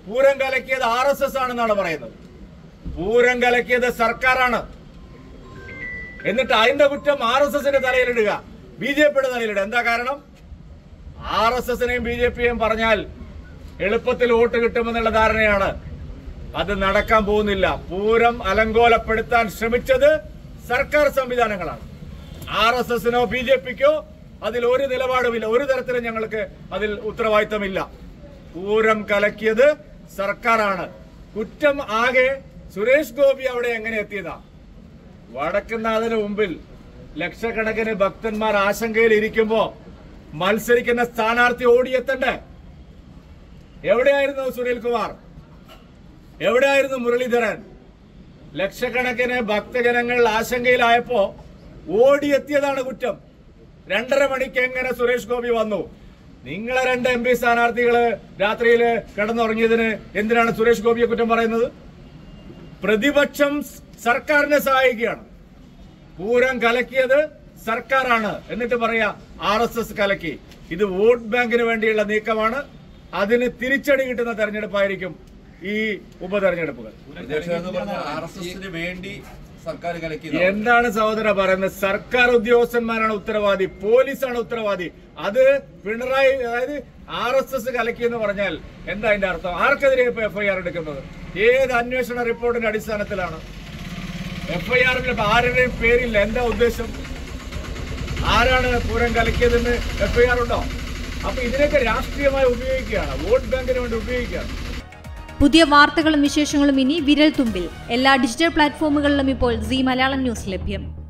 പൂരം കലക്കിയത് R S S ആണെന്നാണ് പറയുന്നത് പൂരം കലക്കിയത് സർക്കാരാണ് എന്നിട്ട് അതിന്റെ കുറ്റം ആർ എസ് എസിന്റെ തലയിലിടുക ബി ജെ പിയുടെ തലയിലിടുക എന്താ കാരണം ആർ എസ് എസിനെയും ബി ജെ പിയെയും പറഞ്ഞാൽ എളുപ്പത്തിൽ വോട്ട് കിട്ടുമെന്നുള്ള ധാരണയാണ് അത് നടക്കാൻ പോകുന്നില്ല പൂരം അലങ്കോലപ്പെടുത്താൻ ശ്രമിച്ചത് സർക്കാർ സംവിധാനങ്ങളാണ് ആർ എസ് എസിനോ ബി ജെ പിക്കോ അതിൽ ഒരു നിലപാടുമില്ല ഒരു തരത്തിലും ഞങ്ങൾക്ക് അതിൽ ഉത്തരവാദിത്തമില്ല പൂരം കലക്കിയത് സർക്കാരാണ് കുറ്റം ആകെ സുരേഷ് ഗോപി അവിടെ എങ്ങനെ എത്തിയതാ വടക്കുന്നാഥന് മുമ്പിൽ ലക്ഷക്കണക്കിന് ഭക്തന്മാർ ആശങ്കയിൽ ഇരിക്കുമ്പോ മത്സരിക്കുന്ന സ്ഥാനാർത്ഥി ഓടിയെത്തണ്ടേ എവിടെയായിരുന്നു സുനിൽകുമാർ എവിടെയായിരുന്നു മുരളീധരൻ ലക്ഷക്കണക്കിന് ഭക്തജനങ്ങൾ ആശങ്കയിലായപ്പോ ഓടിയെത്തിയതാണ് കുറ്റം രണ്ടര മണിക്ക് എങ്ങനെ സുരേഷ് ഗോപി വന്നു നിങ്ങളെ രണ്ട് എം പി സ്ഥാനാർത്ഥികള് രാത്രിയിൽ കിടന്നുറങ്ങിയതിന് എന്തിനാണ് സുരേഷ് ഗോപിയെ കുറ്റം പറയുന്നത് പ്രതിപക്ഷം സർക്കാരിനെ സഹായിക്കുകയാണ് പൂരം കലക്കിയത് സർക്കാരാണ് എന്നിട്ട് പറയാ ആർ എസ് എസ് കലക്കി ഇത് വോട്ട് ബാങ്കിന് വേണ്ടിയുള്ള നീക്കമാണ് അതിന് തിരിച്ചടി കിട്ടുന്ന തെരഞ്ഞെടുപ്പായിരിക്കും ഈ ഉപതെരഞ്ഞെടുപ്പുകൾ ആർ എസ് എസിന് വേണ്ടി സർക്കാർ കലക്കി എന്താണ് സഹോദര പറയുന്നത് സർക്കാർ ഉദ്യോഗസ്ഥന്മാരാണ് ഉത്തരവാദി പോലീസാണ് ഉത്തരവാദി അത് പിണറായി അതായത് ആർ എസ് എസ് കലക്കി എന്ന് പറഞ്ഞാൽ എന്താ അതിന്റെ അർത്ഥം ആർക്കെതിരെ ഇപ്പൊ എഫ്ഐആർ എടുക്കുന്നത് ഏത് അന്വേഷണ റിപ്പോർട്ടിന്റെ അടിസ്ഥാനത്തിലാണ് എഫ്ഐആറിൽ ആരുടെയും പേരില്ല എന്താ ഉദ്ദേശം ആരാണ് പൂരം കലക്കിയതെന്ന് എഫ്ഐആർ ഉണ്ടോ അപ്പൊ ഇതിനൊക്കെ രാഷ്ട്രീയമായി ഉപയോഗിക്കുകയാണ് വോട്ട് ബാങ്കിന് വേണ്ടി ഉപയോഗിക്കുകയാണ് പുതിയ വാർത്തകളും വിശേഷങ്ങളും ഇനി വിരൽ തുമ്പിൽ എല്ലാ ഡിജിറ്റൽ പ്ലാറ്റ്ഫോമുകളിലും ഇപ്പോൾ സി മലയാളം ന്യൂസ് ലഭ്യം